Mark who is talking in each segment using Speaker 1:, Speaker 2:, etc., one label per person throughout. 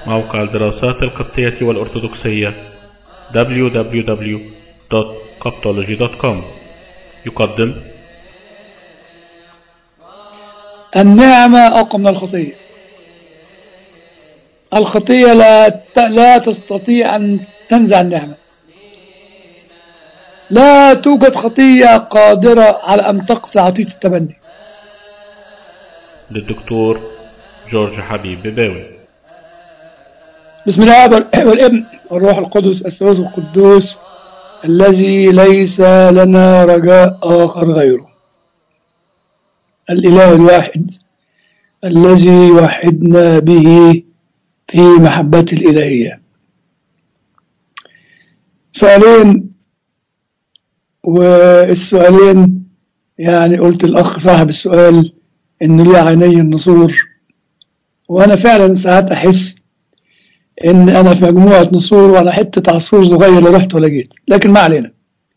Speaker 1: موقع الدراسات القبطية والأرثوذكسية www.coptology.com يقدم
Speaker 2: النعمة أقوى من الخطية الخطية لا لا تستطيع أن تنزع النعمة لا توجد خطية قادرة على أن تقطع عطية التبني
Speaker 1: للدكتور جورج حبيب بباوي
Speaker 2: بسم الله والابن والروح القدس الثالوث القدوس الذي ليس لنا رجاء آخر غيره الإله الواحد الذي وحدنا به في محبة الإلهية سؤالين والسؤالين يعني قلت الأخ صاحب السؤال إنه ليه عيني النسور وأنا فعلا ساعات أحس إن أنا في مجموعة نسور وأنا حتة عصفور صغير لا رحت ولا جيت لكن ما علينا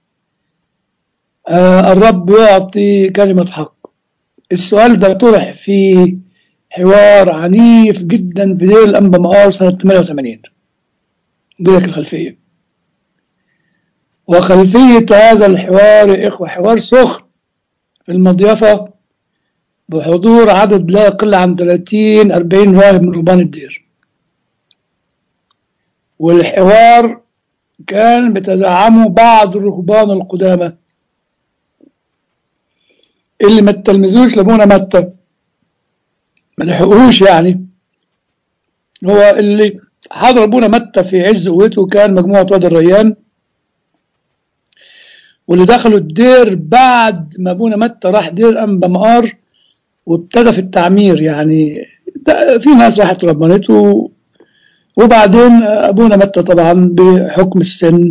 Speaker 2: آه الرب يعطي كلمة حق السؤال ده طرح في حوار عنيف جدا في دير الأنبا مقار سنة 88 دي لك الخلفية وخلفية هذا الحوار يا إخوة حوار سخن في المضيفة بحضور عدد لا يقل عن 30 40 راهب من رهبان الدير والحوار كان بتزعمه بعض الرهبان القدامى اللي ما تلمذوش لابونا متى ما لحقوش يعني هو اللي حضر ابونا متى في عز قوته كان مجموعة واد الريان واللي دخلوا الدير بعد ما ابونا متى راح دير انبا مقار وابتدى في التعمير يعني في ناس راحت ربنته وبعدين ابونا متى طبعا بحكم السن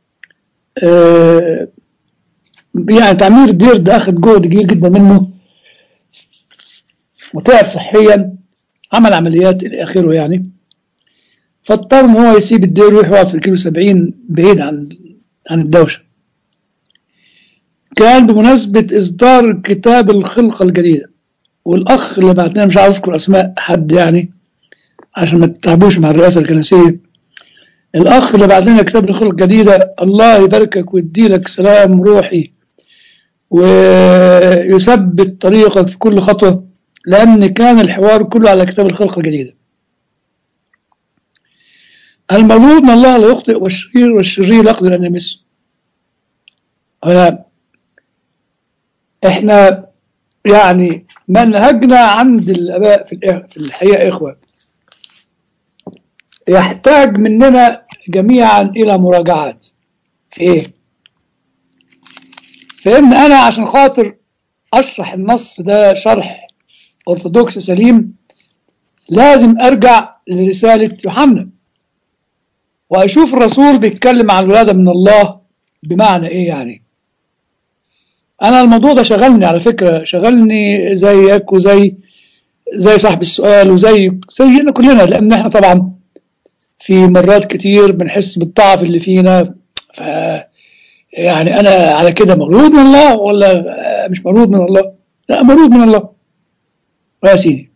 Speaker 2: آه يعني تعمير الدير ده اخذ جهد كبير جدا منه وتعب صحيا عمل عمليات الى اخره يعني فاضطر ان هو يسيب الدير ويروح يقعد في الكيلو 70 بعيد عن عن الدوشه كان بمناسبة إصدار كتاب الخلقة الجديدة والأخ اللي بعتنا مش عايز أذكر أسماء حد يعني عشان ما تتعبوش مع الرئاسة الكنسية الأخ اللي بعت لنا كتاب الخلقة الجديدة الله يباركك ويديلك سلام روحي ويثبت طريقك في كل خطوة لأن كان الحوار كله على كتاب الخلقة الجديدة المولود من الله لا يخطئ والشرير والشرير لا يقدر أن يمسه أنا احنا يعني منهجنا عند الاباء في الحقيقه اخوه يحتاج مننا جميعا الى مراجعات في ايه فان انا عشان خاطر اشرح النص ده شرح ارثوذكسي سليم لازم ارجع لرساله يوحنا واشوف الرسول بيتكلم عن الولاده من الله بمعنى ايه يعني انا الموضوع ده شغلني على فكره شغلني زيك وزي زي صاحب السؤال وزي زينا كلنا لان احنا طبعا في مرات كتير بنحس بالضعف اللي فينا ف يعني انا على كده مولود من الله ولا مش مولود من الله لا مولود من الله يا سيدي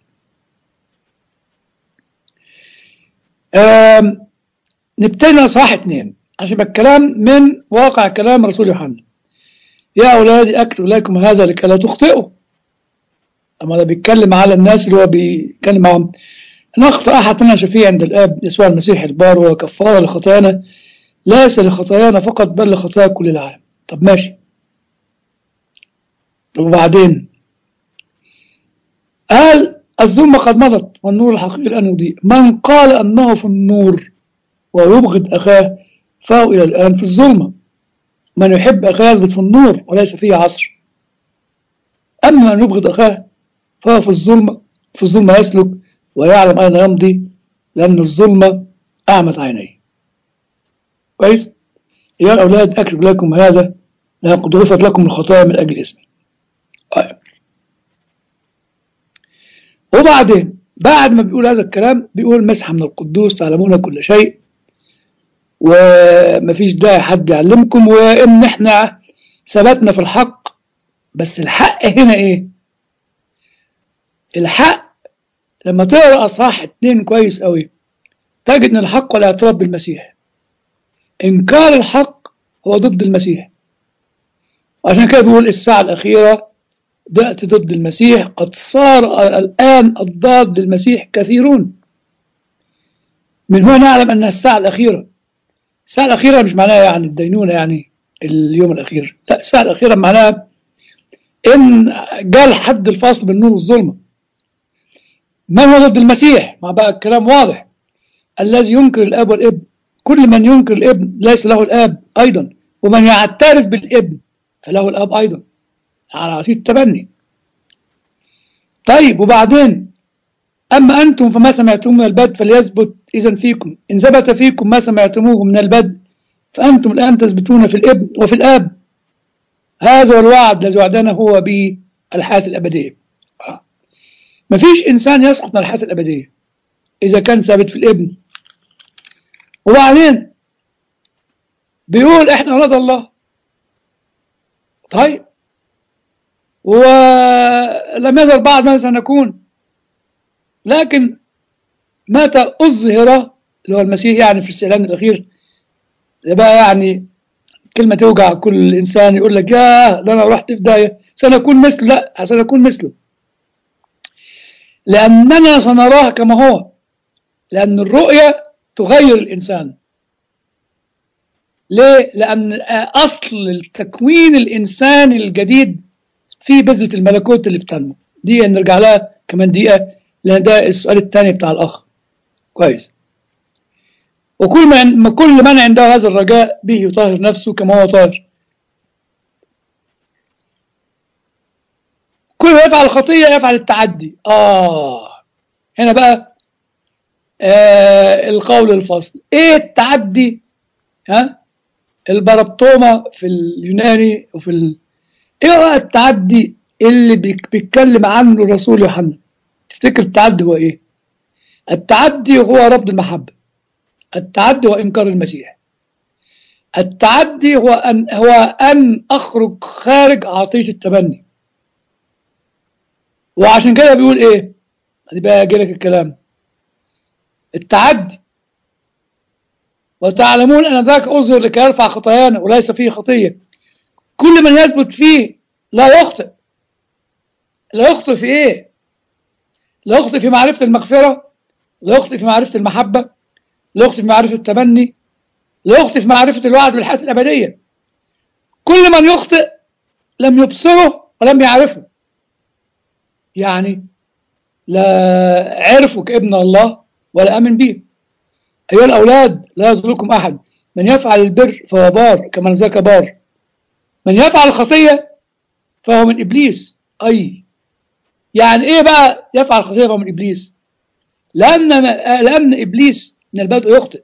Speaker 2: نبتدي صح اتنين عشان الكلام من واقع كلام رسول يوحنا يا أولادي أكتب لكم هذا لكي لا تخطئوا أما ده بيتكلم على الناس اللي هو بيتكلم معهم أن أخطأ أحد منا شفيع عند الآب يسوع المسيح البار وهو كفارة لخطايانا ليس لخطايانا فقط بل لخطايا كل العالم طب ماشي طب وبعدين قال الظلمة قد مضت والنور الحقيقي الآن يضيء من قال أنه في النور ويبغض أخاه فهو إلى الآن في الظلمة من يحب أخاه يثبت في النور وليس فيه عصر أما من يبغض أخاه فهو في الظلمة في الظلمة يسلك ويعلم أين يمضي لأن الظلمة أعمت عينيه كويس يا الأولاد أكتب لكم هذا لقد غفرت لكم الخطايا من أجل اسمي طيب وبعدين بعد ما بيقول هذا الكلام بيقول مسحة من القدوس تعلمون كل شيء ومفيش داعي حد يعلمكم وان احنا ثبتنا في الحق بس الحق هنا ايه الحق لما تقرا اصحاح اتنين كويس قوي تجد أن الحق والاعتراف بالمسيح إنكار الحق هو ضد المسيح عشان كده بيقول الساعة الأخيرة تأتي ضد المسيح قد صار الآن الضاد للمسيح كثيرون من هنا نعلم أن الساعة الأخيرة الساعة الأخيرة مش معناها يعني الدينونة يعني اليوم الأخير لا الساعة الأخيرة معناها إن جاء حد الفاصل بين النور والظلمة من هو ضد المسيح ما بقى الكلام واضح الذي ينكر الأب والابن كل من ينكر الابن ليس له الآب أيضا ومن يعترف بالابن فله الآب أيضا على عصير التبني طيب وبعدين أما أنتم فما سمعتم من البدء فليثبت إذا فيكم إن ثبت فيكم ما سمعتموه من البدء فأنتم الآن تثبتون في الابن وفي الآب هذا هو الوعد الذي وعدنا هو بالحياة الأبدية آه. مفيش إنسان يسقط من الحياة الأبدية إذا كان ثابت في الابن وبعدين بيقول إحنا أولاد الله طيب ولم يظهر بعد ماذا سنكون لكن متى أظهر اللي هو المسيح يعني في الاستعلان الأخير ده بقى يعني كلمة توجع كل إنسان يقول لك يا ده أنا رحت في داية سنكون مثله لا سنكون مثله لأننا سنراه كما هو لأن الرؤية تغير الإنسان ليه؟ لأن أصل التكوين الإنساني الجديد في بذرة الملكوت اللي بتنمو دي نرجع لها كمان دقيقة لأن ده السؤال الثاني بتاع الأخ كويس وكل من كل من عنده هذا الرجاء به يطهر نفسه كما هو طاهر كل ما يفعل الخطية يفعل التعدي آه هنا بقى آه القول الفصل ايه التعدي ها البربطومة في اليوناني وفي ال... ايه بقى التعدي اللي بيتكلم عنه الرسول يوحنا تفتكر التعدي هو ايه التعدي هو رفض المحبة التعدي هو انكار المسيح التعدي هو ان هو ان اخرج خارج عطيه التبني وعشان كده بيقول ايه ادي بقى اجي لك الكلام التعدي وتعلمون ان ذاك اظهر لكي يرفع خطايانا وليس فيه خطيه كل من يثبت فيه لا يخطئ لا يخطئ في ايه لا يخطئ في معرفه المغفره لا يخطئ في معرفه المحبه لا يخطئ في معرفه التبني لا يخطئ في معرفه الوعد بالحياه الابديه كل من يخطئ لم يبصره ولم يعرفه يعني لا عرفوا كابن الله ولا امن به ايها الاولاد لا يضلكم احد من يفعل البر فهو بار كمن ذاك بار من يفعل الخطيه فهو من ابليس اي يعني ايه بقى يفعل الخطيه فهو من ابليس لان لان ابليس من البدء يخطئ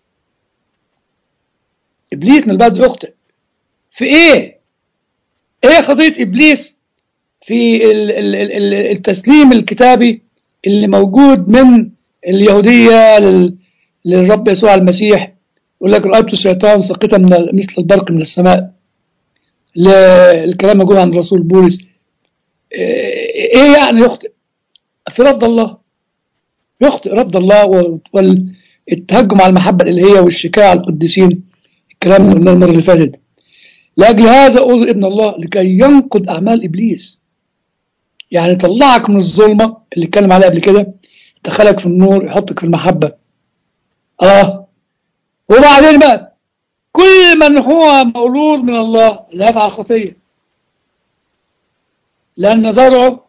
Speaker 2: ابليس من البدء يخطئ في ايه ايه خطيه ابليس في التسليم الكتابي اللي موجود من اليهوديه للرب يسوع المسيح يقول لك رأيت الشيطان ساقطا من مثل البرق من السماء الكلام موجود عند رسول بولس ايه يعني يخطئ في رفض الله يخطئ رفض الله والتهجم على المحبة الإلهية والشكاية على القديسين الكلام اللي قلناه المرة اللي فاتت لأجل هذا أوذي ابن الله لكي ينقض أعمال إبليس يعني يطلعك من الظلمة اللي اتكلم عليها قبل كده يدخلك في النور يحطك في المحبة اه وبعدين بقى كل من هو مولود من الله لا يفعل خطية لأن ذرعه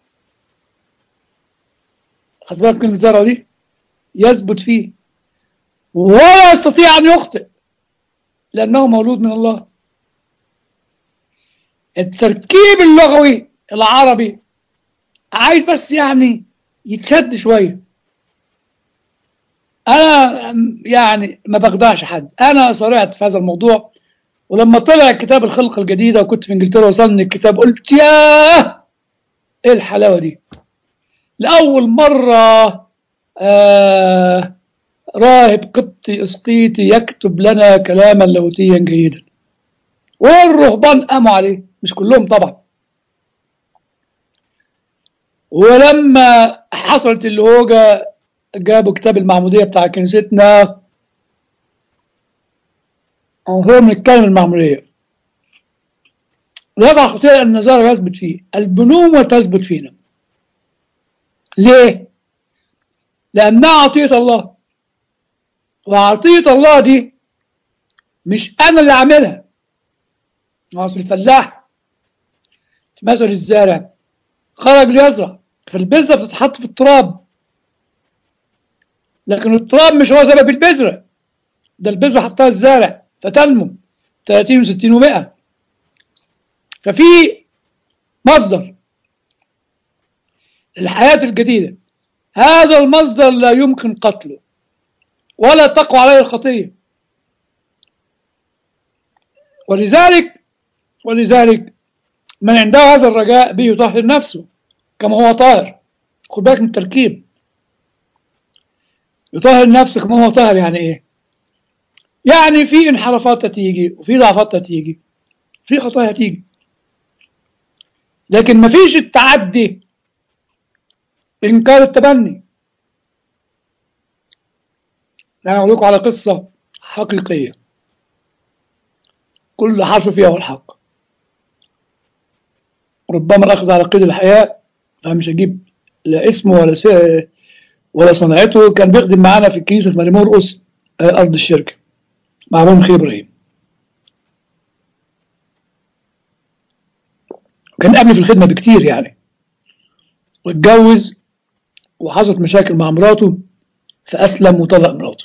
Speaker 2: خد بالك من ذرعه دي يثبت فيه ولا يستطيع أن يخطئ لأنه مولود من الله التركيب اللغوي العربي عايز بس يعني يتشد شويه انا يعني ما بخدعش حد انا صرعت في هذا الموضوع ولما طلع كتاب الخلقة الجديدة وكنت في انجلترا وصلني الكتاب قلت ياه ايه الحلاوة دي لأول مرة آه راهب قبطي اسقيطي يكتب لنا كلاما لاهوتيا جيدا والرهبان قاموا عليه مش كلهم طبعا ولما حصلت الهوجة جابوا كتاب المعمودية بتاع كنيستنا هو بنتكلم المعمودية رفع خطيئة النظارة يثبت فيه البنوة تثبت فينا ليه؟ لأنها عطية الله وعطية الله دي مش أنا اللي عاملها أصل الفلاح مثل الزارع خرج ليزرع فالبذرة بتتحط في التراب لكن التراب مش هو سبب البذرة ده البذرة حطها الزارع فتنمو 30 و60 و100 ففي مصدر للحياة الجديدة هذا المصدر لا يمكن قتله ولا تقوى عليه الخطية ولذلك ولذلك من عنده هذا الرجاء به يطهر نفسه كما هو طاهر خد بالك من التركيب يطهر نفسه كما هو طاهر يعني ايه يعني في انحرافات تيجي وفي ضعفات تيجي في خطايا تيجي لكن ما فيش التعدي انكار التبني انا اقول لكم على قصه حقيقيه كل حرف فيها هو الحق ربما الاخذ على قيد الحياه انا مش هجيب لا اسمه ولا سعر ولا صنعته كان بيخدم معانا في الكنيسه في مريم مرقص ارض الشركه مع ابو مخي ابراهيم كان قبلي في الخدمه بكتير يعني واتجوز وحصلت مشاكل مع مراته فاسلم وطلق مراته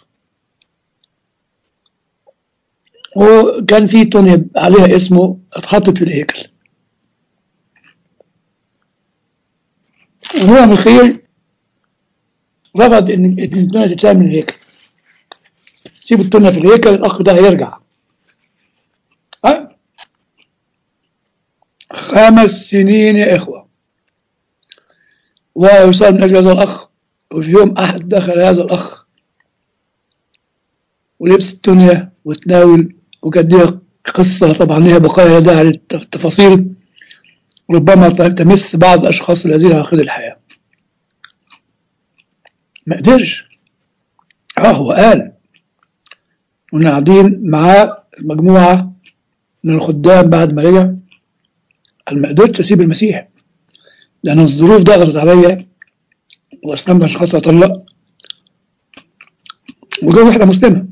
Speaker 2: وكان في تونيا عليها اسمه اتحطت في الهيكل وهو مخيل رفض ان التونيا تتسام من الهيكل سيب التونيا في الهيكل الاخ ده هيرجع أه؟ خمس سنين يا اخوه ويصاب من اجل هذا الاخ وفي يوم احد دخل هذا الاخ ولبس التونيا وتناول وكانت دي قصة طبعا هي بقايا داعي للتفاصيل ربما تمس بعض الأشخاص الذين على قيد الحياة ما قدرش اه هو قال كنا قاعدين معاه مجموعة من الخدام بعد ما رجع قال ما قدرتش أسيب المسيح لأن الظروف ضغطت عليا وأسلمت عشان خاطر أطلق وجاب واحدة مسلمة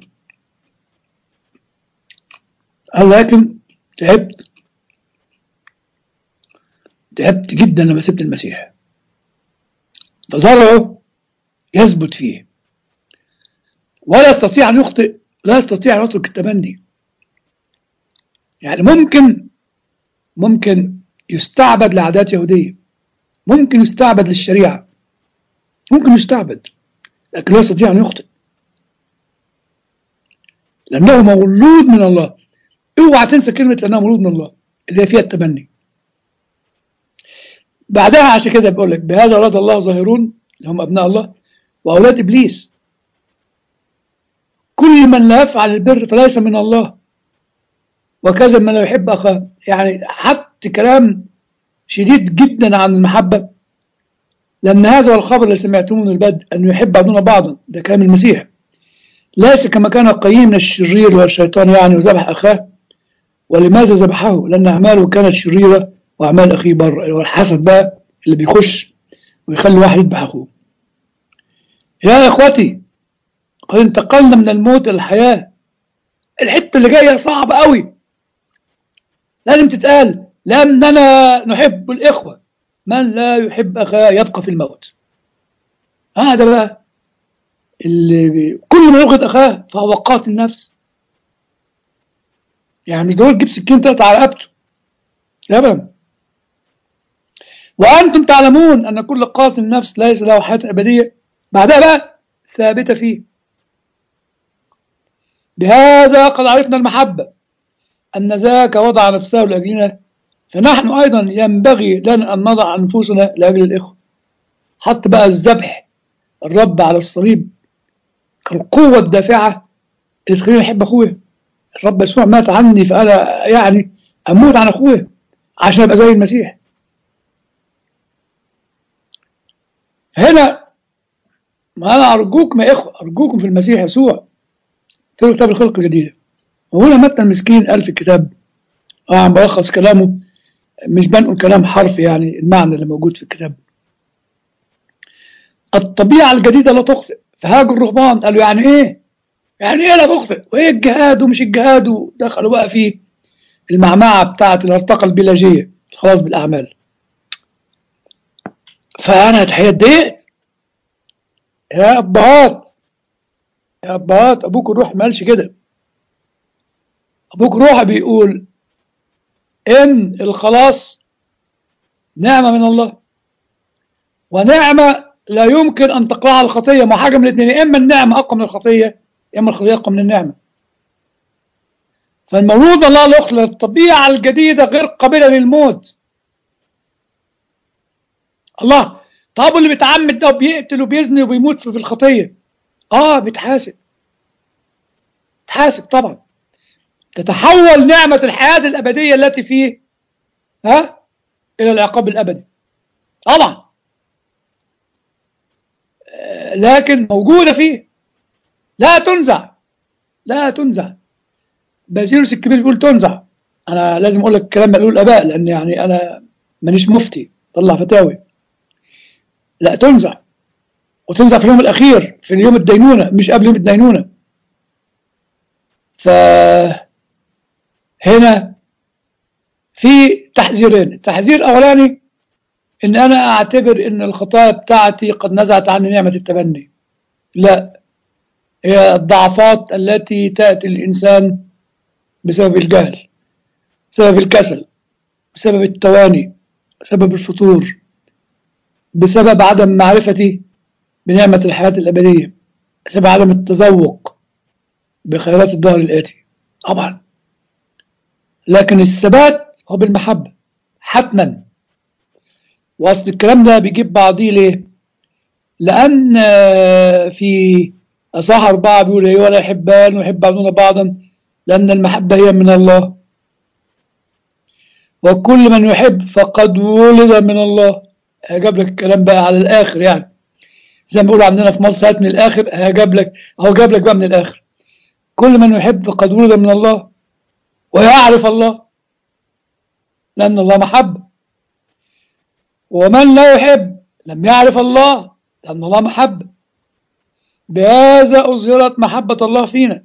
Speaker 2: قال لكن تعبت تعبت جدا لما سبت المسيح فزرعه يثبت فيه ولا يستطيع أن يخطئ لا يستطيع أن يترك التبني يعني ممكن ممكن يستعبد لعادات يهودية ممكن يستعبد للشريعة ممكن يستعبد لكن لا يستطيع أن يخطئ لأنه مولود من الله اوعى تنسى كلمة لأنه مولود من الله اللي هي فيها التبني بعدها عشان كده بيقول لك بهذا أراد الله ظاهرون اللي هم أبناء الله وأولاد إبليس كل من لا يفعل البر فليس من الله وكذا من لا يحب أخاه يعني حتى كلام شديد جدا عن المحبة لأن هذا هو الخبر اللي سمعتموه من البدء أنه يحب بعضنا بعضا ده كلام المسيح ليس كما كان قيم الشرير والشيطان يعني وذبح أخاه ولماذا ذبحه لأن أعماله كانت شريرة وأعمال أخيه بر اللي هو الحسد بقى اللي بيخش ويخلي واحد يذبح أخوه يا إخوتي قد انتقلنا من الموت إلى الحياة الحتة اللي جاية صعبة قوي لازم تتقال لأننا نحب الإخوة من لا يحب أخاه يبقى في الموت هذا بقى اللي بي... كل ما يبغض أخاه فهو قاتل نفس يعني مش ضروري تجيب سكين تقطع على رقبته ابدا وأنتم تعلمون أن كل قاتل نفس ليس له حياة أبدية بعدها بقى ثابتة فيه بهذا قد عرفنا المحبة أن ذاك وضع نفسه لأجلنا فنحن أيضا ينبغي لنا أن نضع أنفسنا لأجل الإخوة حتى بقى الذبح الرب على الصليب القوة الدافعة اللي تخليني أحب أخويا الرب يسوع مات عني فأنا يعني أموت عن أخويا عشان أبقى زي المسيح هنا ما أنا أرجوكم يا إخوة أرجوكم في المسيح يسوع في كتاب الخلق الجديدة وهنا متى المسكين قال في الكتاب اه عم بلخص كلامه مش بنقل كلام حرفي يعني المعنى اللي موجود في الكتاب الطبيعة الجديدة لا تخطئ فهاج الرهبان قالوا يعني ايه يعني ايه لا تخطئ وايه الجهاد ومش الجهاد ودخلوا بقى في المعمعة بتاعة الارتقى البيلاجية الخاص بالأعمال فأنا اتضايقت يا أبهات يا أبهات أبوك الروح ما قالش كده أبوك روح بيقول إن الخلاص نعمة من الله ونعمة لا يمكن أن تقرأها الخطية ما حاجة من الاثنين يا إما النعمة أقوى من الخطية يا إما الخطية أقوى من النعمة فالمولود الله الأخت الطبيعة الجديدة غير قابلة للموت الله طب اللي بيتعمد ده بيقتل وبيزني وبيموت في الخطية اه بيتحاسب تحاسب طبعا تتحول نعمة الحياة الأبدية التي فيه ها إلى العقاب الأبدي طبعا آه لكن موجودة فيه لا تنزع لا تنزع بازيروس الكبير بيقول تنزع أنا لازم أقول لك الكلام اللي الآباء لأن يعني أنا مانيش مفتي طلع فتاوي لا تنزع وتنزع في اليوم الأخير في اليوم الدينونة مش قبل يوم الدينونة فهنا في تحذيرين التحذير الأولاني إن أنا أعتبر إن الخطايا بتاعتي قد نزعت عني نعمة التبني لا هي الضعفات التي تأتي الإنسان بسبب الجهل بسبب الكسل بسبب التواني بسبب الفتور بسبب عدم معرفتي بنعمة الحياة الأبدية بسبب عدم التذوق بخيرات الدهر الآتي طبعا لكن الثبات هو بالمحبة حتما وأصل الكلام ده بيجيب بعضيه ليه لأن في أصح أربعة بيقول أيها الأحبان ويحب بعضنا بعضا لأن المحبة هي من الله وكل من يحب فقد ولد من الله هجاب لك الكلام بقى على الآخر يعني زي ما بيقولوا عندنا في مصر هات من الآخر هجاب لك أهو جاب لك بقى من الآخر كل من يحب فقد ولد من الله ويعرف الله لأن الله محبة ومن لا يحب لم يعرف الله لأن الله محبة بهذا أظهرت محبة الله فينا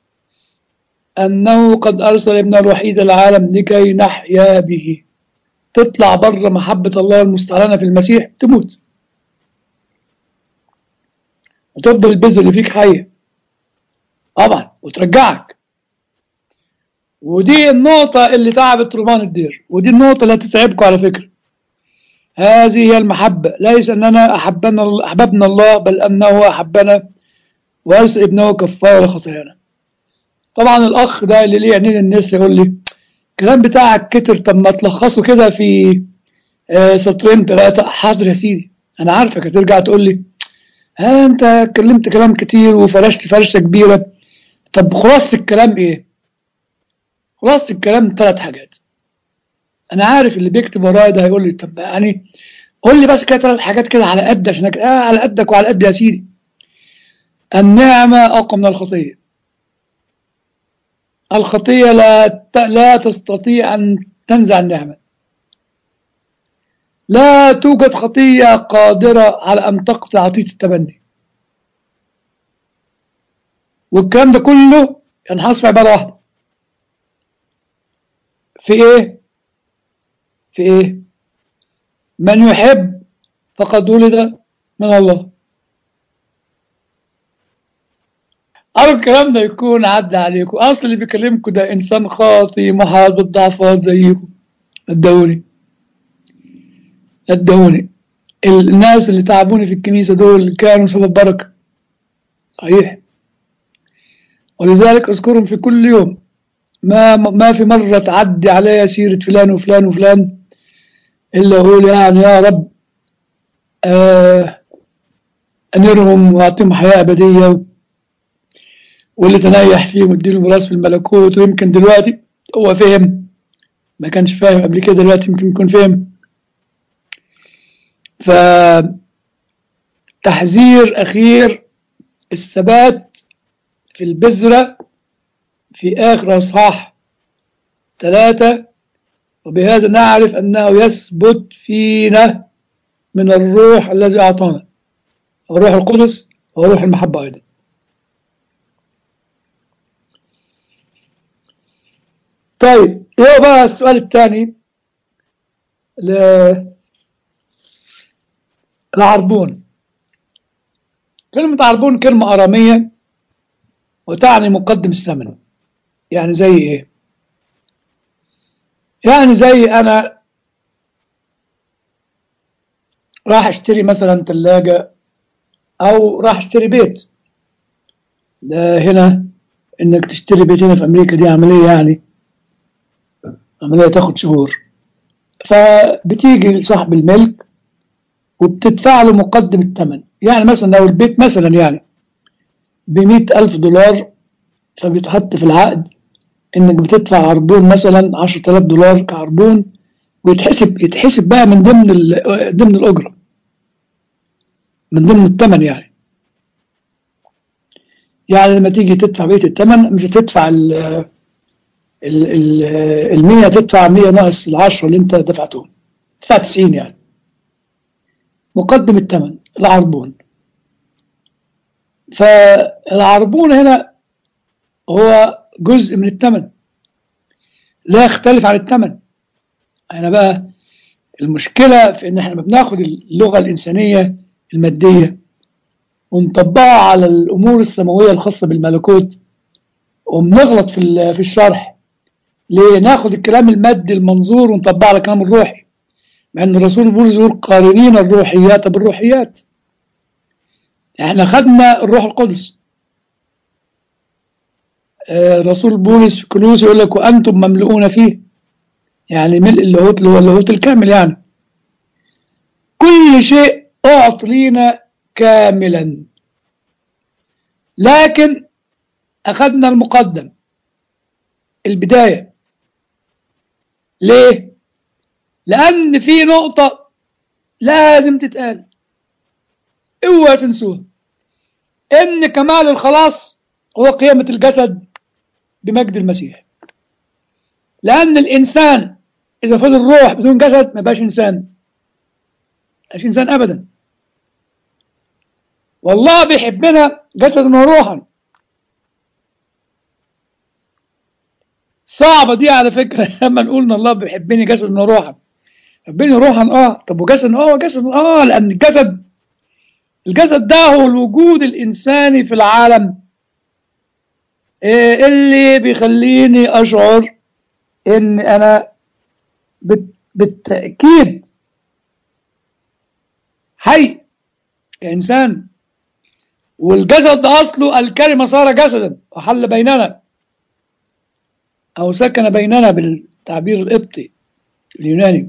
Speaker 2: أنه قد أرسل ابن الوحيد العالم لكي نحيا به تطلع بره محبة الله المستعلنة في المسيح تموت وتفضل البذر اللي فيك حية طبعا وترجعك ودي النقطة اللي تعبت رومان الدير ودي النقطة اللي هتتعبكم على فكرة هذه هي المحبة ليس أننا أحبنا أحببنا الله بل أنه أحبنا وأرسل ابنه كفارة لخطايانا طبعا الأخ ده اللي ليه عينين الناس يقول لي الكلام بتاعك كتر طب ما تلخصه كده في آه سطرين ثلاثة حاضر يا سيدي أنا عارفك هترجع تقول لي ها أنت اتكلمت كلام كتير وفرشت فرشة كبيرة طب خلاصة الكلام إيه؟ خلاصة الكلام ثلاث حاجات أنا عارف اللي بيكتب ورايا ده هيقول لي طب يعني قول لي بس كده ثلاث حاجات كده على قد عشان آه على قدك وعلى قد يا سيدي النعمة أقوى من الخطية الخطية لا لا تستطيع أن تنزع النعمة لا توجد خطية قادرة على أن تقطع عطية التبني والكلام ده كله ينحصر في عبارة واحدة في إيه؟ في إيه؟ من يحب فقد ولد من الله أو الكلام ده يكون عدى عليكم أصل اللي بيكلمكم ده إنسان خاطي محاط بالضعفات زيكم صدقوني صدقوني الناس اللي تعبوني في الكنيسة دول كانوا سبب بركة صحيح ولذلك أذكرهم في كل يوم ما ما في مرة تعدي عليا سيرة فلان وفلان وفلان إلا أقول يعني يا رب آه أنرهم وأعطيهم حياة أبدية واللي تنيح فيهم واديله ميراث في الملكوت ويمكن دلوقتي هو فهم ما كانش فاهم قبل كده دلوقتي يمكن يكون فهم ف تحذير أخير الثبات في البذرة في آخر أصحاح ثلاثة وبهذا نعرف أنه يثبت فينا من الروح الذي أعطانا الروح القدس وروح المحبة أيضا طيب ايه بقى السؤال الثاني ل... العربون كلمة عربون كلمة أرامية وتعني مقدم الثمن يعني زي ايه يعني زي انا راح اشتري مثلا ثلاجة او راح اشتري بيت ده هنا انك تشتري بيت هنا في امريكا دي عملية يعني عملية تاخد شهور فبتيجي لصاحب الملك وبتدفع له مقدم الثمن يعني مثلا لو البيت مثلا يعني بمئة ألف دولار فبيتحط في العقد إنك بتدفع عربون مثلا عشرة آلاف دولار كعربون ويتحسب يتحسب بقى من ضمن ضمن الأجرة من ضمن الثمن يعني يعني لما تيجي تدفع بيت الثمن مش هتدفع ال ال ال المية تدفع مية ناقص العشرة اللي انت دفعتهم تدفع تسعين يعني مقدم الثمن العربون فالعربون هنا هو جزء من الثمن لا يختلف عن الثمن انا بقى المشكلة في ان احنا بناخد اللغة الانسانية المادية ونطبقها على الامور السماوية الخاصة بالملكوت وبنغلط في في الشرح ليه ناخد الكلام المادي المنظور ونطبقه على الكلام الروحي مع ان الرسول بولس يقول قارنين الروحيات بالروحيات احنا خدنا الروح القدس الرسول بولس في كلوس يقول لك وانتم مملؤون فيه يعني ملء اللاهوت اللي هو اللاهوت الكامل يعني كل شيء اعط لينا كاملا لكن اخذنا المقدم البدايه ليه لان في نقطه لازم تتقال اوعى تنسوها ان كمال الخلاص هو قيامة الجسد بمجد المسيح لأن الإنسان إذا فضل روح بدون جسد ما بقاش إنسان مش إنسان أبدا والله بيحبنا جسدا وروحا صعبة دي على فكرة لما نقول إن الله بيحبني جسدا وروحا يحبني روحا اه طب وجسد اه جسد اه لأن الجسد الجسد ده هو الوجود الإنساني في العالم اللي بيخليني أشعر إن أنا بالتأكيد حي كإنسان والجسد ده أصله الكلمة صار جسدا وحل بيننا أو سكن بيننا بالتعبير القبطي اليوناني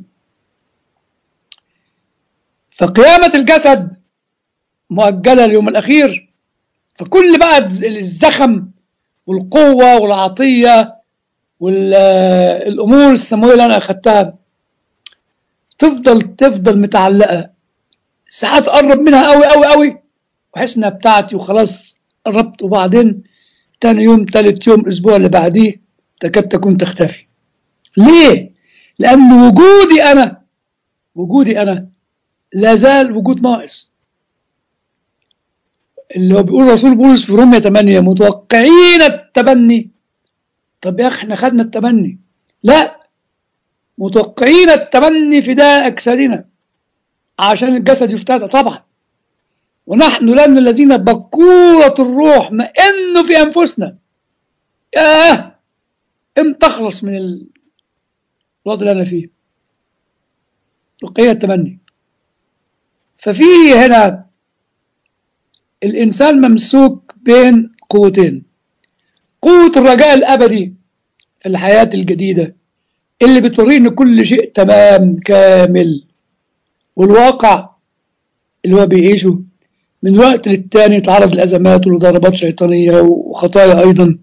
Speaker 2: فقيامة الجسد مؤجلة اليوم الأخير فكل بقى الزخم والقوة والعطية والأمور السماوية اللي أنا أخدتها تفضل تفضل متعلقة ساعات أقرب منها قوي قوي قوي وأحس إنها بتاعتي وخلاص قربت وبعدين تاني يوم تالت يوم الأسبوع اللي بعديه تكاد تكون تختفي ليه؟ لأن وجودي أنا وجودي أنا لا زال وجود ناقص اللي هو بيقول رسول بولس في رومية 8 متوقعين التبني طب يا اخي احنا خدنا التبني لا متوقعين التبني فداء اجسادنا عشان الجسد يفتدى طبعا ونحن لان الذين بكورة الروح ما انه في انفسنا ياه امتى اخلص من الوضع اللي انا فيه توقعين التبني ففي هنا الإنسان ممسوك بين قوتين قوة الرجاء الأبدي في الحياة الجديدة اللي بتوريه إن كل شيء تمام كامل والواقع اللي هو بيعيشه من وقت للتاني يتعرض لأزمات ولضربات شيطانية وخطايا أيضا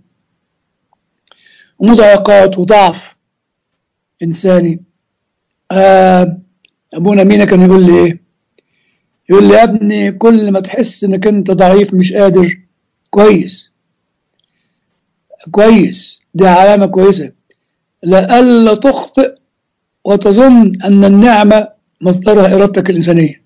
Speaker 2: ومضايقات وضعف إنساني آه أبونا مينا كان يقول لي إيه يقول لي يا ابني كل ما تحس انك انت ضعيف مش قادر كويس كويس دي علامة كويسة لألا تخطئ وتظن أن النعمة مصدرها إرادتك الإنسانية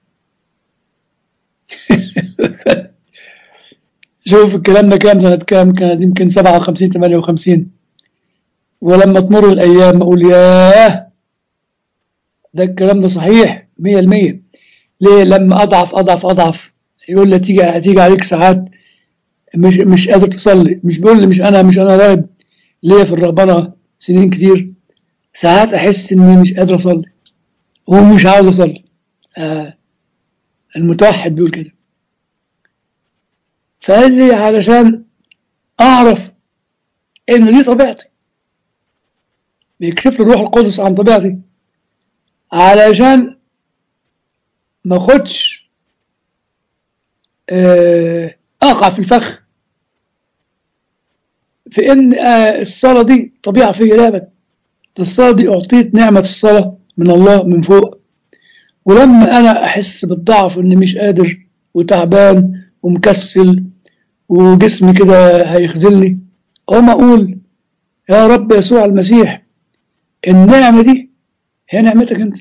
Speaker 2: شوف الكلام ده كام سنة كام كانت يمكن 57 58 ولما تمر الأيام أقول ياه ده الكلام ده صحيح 100% ليه لما أضعف أضعف أضعف يقول لي تيجي هتيجي عليك ساعات مش مش قادر تصلي مش بيقول لي مش أنا مش أنا راهب ليا في الرهبنة سنين كتير ساعات أحس إني مش قادر أصلي ومش عاوز أصلي آه المتوحد بيقول كده فقال لي علشان أعرف إن دي طبيعتي بيكشف لي الروح القدس عن طبيعتي علشان ما اخدش آه، اقع في الفخ في ان آه، الصلاة دي طبيعة فيا لا أبدا ده الصلاة دي اعطيت نعمة الصلاة من الله من فوق ولما انا احس بالضعف اني مش قادر وتعبان ومكسل وجسمي كده هيخذلني اقوم اقول يا رب يسوع المسيح النعمة دي هي نعمتك انت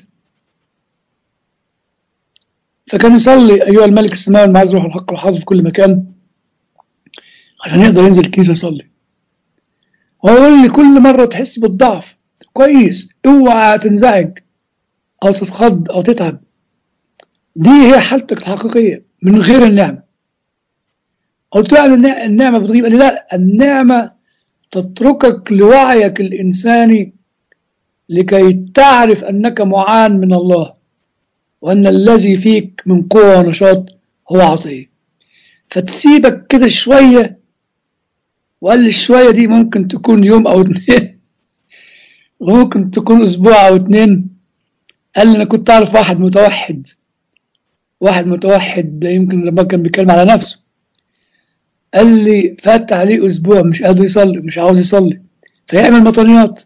Speaker 2: فكان يصلي ايها الملك السماوي المعز روح الحق والحافظ في كل مكان عشان يقدر ينزل الكنيسه يصلي ويقول لي كل مره تحس بالضعف كويس اوعى تنزعج او تتخض او تتعب دي هي حالتك الحقيقيه من غير النعمه قلت له يعني النع- النعمه بتغيب قال لي لا النعمه تتركك لوعيك الانساني لكي تعرف انك معان من الله وأن الذي فيك من قوة ونشاط هو عطية فتسيبك كده شوية وقال لي الشوية دي ممكن تكون يوم أو اتنين وممكن تكون أسبوع أو اتنين قال لي أنا كنت أعرف واحد متوحد واحد متوحد يمكن لما كان بيتكلم على نفسه قال لي فات عليه أسبوع مش قادر يصلي مش عاوز يصلي فيعمل مطنيات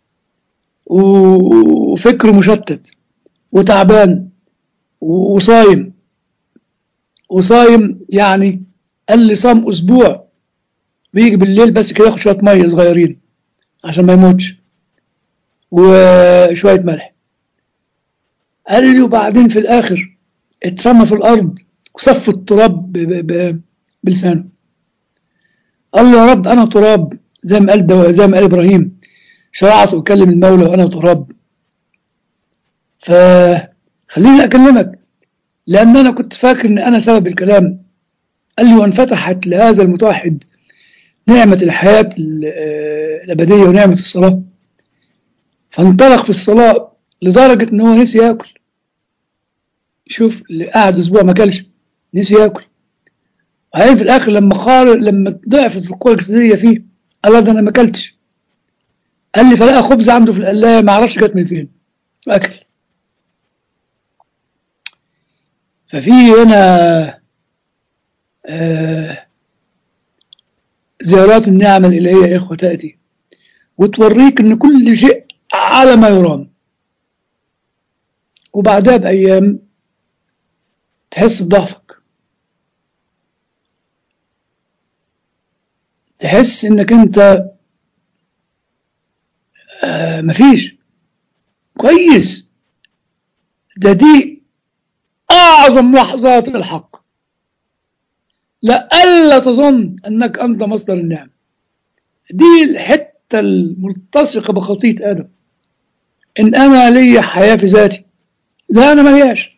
Speaker 2: و- وفكره مشتت وتعبان وصايم وصايم يعني قال لي صام اسبوع بيجي بالليل بس كده ياخد شويه ميه صغيرين عشان ما يموتش وشويه ملح قال لي وبعدين في الاخر اترمى في الارض وصف التراب ب- ب- ب- بلسانه قال له يا رب انا تراب زي ما قال دو- زي ما قال ابراهيم شرعت اكلم المولى وانا تراب فخليني اكلمك لأن أنا كنت فاكر إن أنا سبب الكلام قال لي وانفتحت لهذا المتوحد نعمة الحياة ال- آه، الأبدية ونعمة الصلاة فانطلق في الصلاة لدرجة إن هو نسي ياكل شوف اللي قعد أسبوع ما كلش نسي ياكل وبعدين في الآخر لما خار لما ضعفت القوة الجسدية فيه قال له ده أنا ما أكلتش قال لي فلقى خبز عنده في القلاية ما أعرفش جت من فين وأكل ففي هنا آه، زيارات النعم الإلهية يا إخوة تأتي وتوريك إن كل شيء على ما يرام وبعدها بأيام تحس بضعفك تحس إنك أنت آه مفيش كويس ده دي أعظم لحظات الحق لألا تظن أنك أنت مصدر النعم دي الحتة الملتصقة بخطية آدم إن أنا لي حياة في ذاتي لا أنا ملياش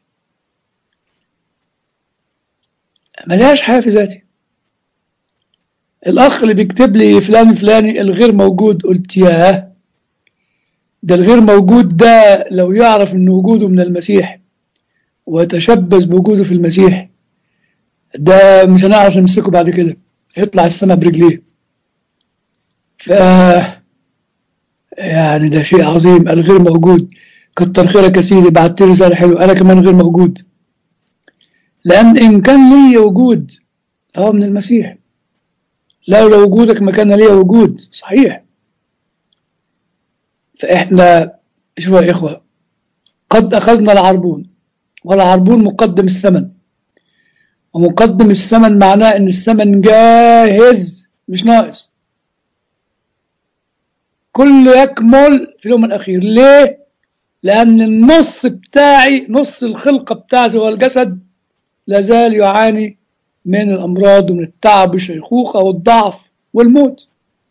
Speaker 2: ملياش حياة في ذاتي الأخ اللي بيكتب لي فلان فلاني الغير موجود قلت ياه ده الغير موجود ده لو يعرف إن وجوده من المسيح ويتشبث بوجوده في المسيح ده مش هنعرف نمسكه بعد كده يطلع السماء برجليه ف يعني ده شيء عظيم الغير موجود كتر خيرك يا سيدي بعت لي رساله حلوه انا كمان غير موجود لان ان كان لي وجود فهو من المسيح لولا وجودك ما كان لي وجود صحيح فاحنا شوفوا يا اخوه قد اخذنا العربون والعربون مقدم الثمن ومقدم الثمن معناه ان الثمن جاهز مش ناقص كل يكمل في اليوم الأخير ليه؟ لأن النص بتاعي نص الخلقة بتاعتي هو الجسد لازال يعاني من الأمراض ومن التعب والشيخوخة والضعف والموت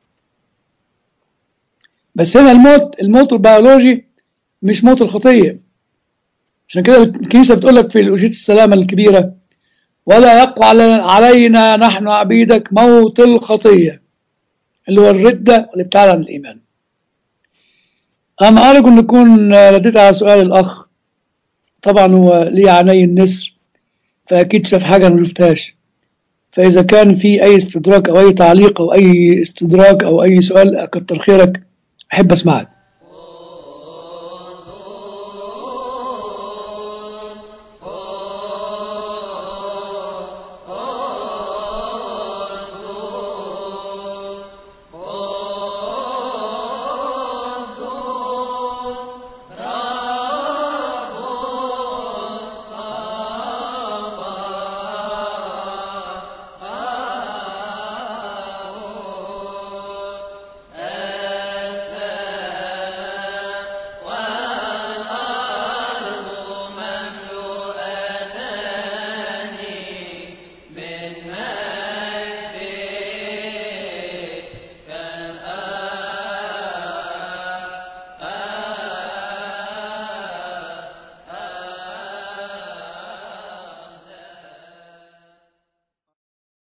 Speaker 2: بس هنا الموت الموت البيولوجي مش موت الخطية عشان كده الكنيسة بتقول لك في الأجية السلامة الكبيرة ولا يقوى علينا نحن عبيدك موت الخطية اللي هو الردة اللي بتعلن عن الإيمان أنا أرجو أن نكون رديت على سؤال الأخ طبعا هو ليه عيني النسر فأكيد شاف حاجة أنا ما شفتهاش فإذا كان في أي استدراك أو أي تعليق أو أي استدراك أو أي سؤال كتر خيرك أحب أسمعك